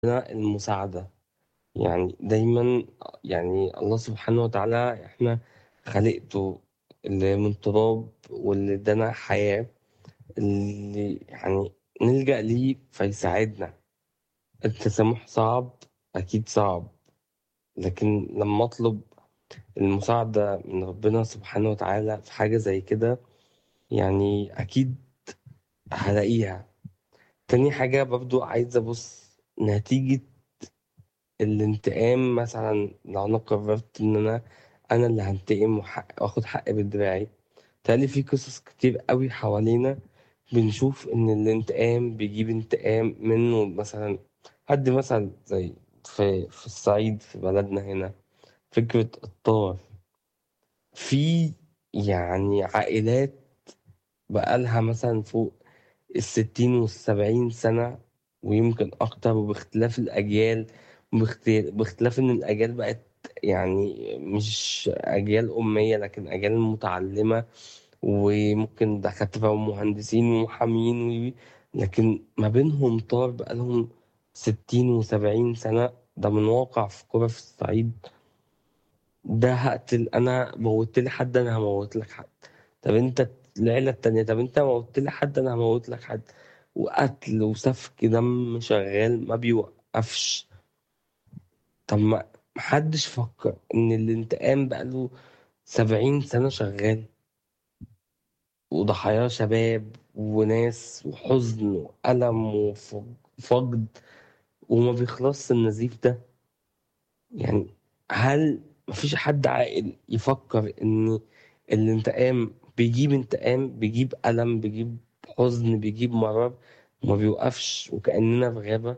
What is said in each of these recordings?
المساعدة يعني دايما يعني الله سبحانه وتعالى احنا خلقته اللي من تراب واللي ادانا حياة اللي يعني نلجأ ليه فيساعدنا التسامح صعب أكيد صعب لكن لما أطلب المساعدة من ربنا سبحانه وتعالى في حاجة زي كده يعني أكيد هلاقيها تاني حاجة برضو عايز أبص نتيجة الانتقام مثلا لو أنا قررت إن أنا أنا اللي هنتقم وحق- وآخد حقي بدراعي تالي في قصص كتير قوي حوالينا بنشوف إن الانتقام بيجيب انتقام منه مثلا حد مثلا زي في في الصعيد في بلدنا هنا فكرة الطار في يعني عائلات بقالها مثلا فوق الستين والسبعين سنة ويمكن أكتر وباختلاف الأجيال وباخت- باختلاف إن الأجيال بقت يعني مش أجيال أمية لكن أجيال متعلمة وممكن دكاترة ومهندسين ومحامين و- لكن ما بينهم طار بقالهم ستين وسبعين سنة ده من واقع في قرى في الصعيد ده هقتل أنا موتت لي حد أنا هموت لك حد طب أنت العيلة التانية طب أنت موتت لي حد أنا هموت لك حد وقتل وسفك دم شغال ما بيوقفش طب ما محدش فكر إن الانتقام بقاله سبعين سنة شغال وضحاياه شباب وناس وحزن وألم وفقد وما بيخلصش النزيف ده يعني هل مفيش حد عاقل يفكر إن الانتقام بيجيب انتقام بيجيب ألم بيجيب حزن بيجيب مرض وما بيوقفش وكأننا في غابة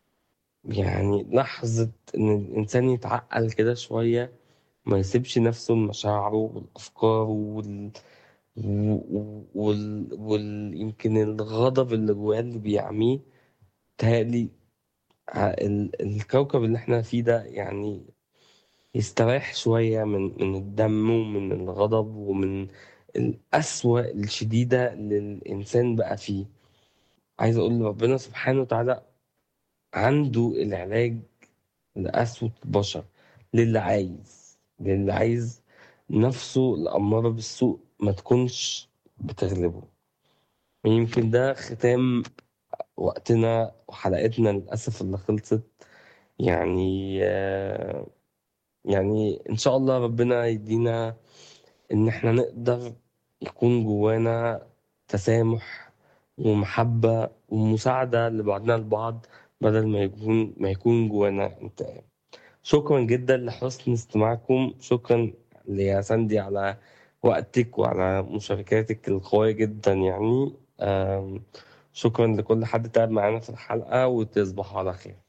يعني لحظة إن الإنسان يتعقل كده شوية ما يسيبش نفسه لمشاعره والأفكار وال... وال... وال... وال... يمكن الغضب اللي جواه اللي بيعميه تهيألي ع- ال... الكوكب اللي احنا فيه ده يعني يستريح شوية من من الدم ومن الغضب ومن القسوة الشديدة اللي الإنسان بقى فيه عايز أقول ربنا سبحانه وتعالى عنده العلاج لقسوة البشر للي عايز للي عايز نفسه الأمارة بالسوء ما تكونش بتغلبه يمكن ده ختام وقتنا وحلقتنا للأسف اللي خلصت يعني آه، يعني إن شاء الله ربنا يدينا إن إحنا نقدر يكون جوانا تسامح ومحبة ومساعدة لبعضنا البعض بدل ما يكون ما يكون جوانا انتقام شكرا جدا لحسن استماعكم شكرا يا ساندي على وقتك وعلى مشاركاتك القوية جدا يعني آم، شكرا لكل حد تعب معانا في الحلقة وتصبحوا على خير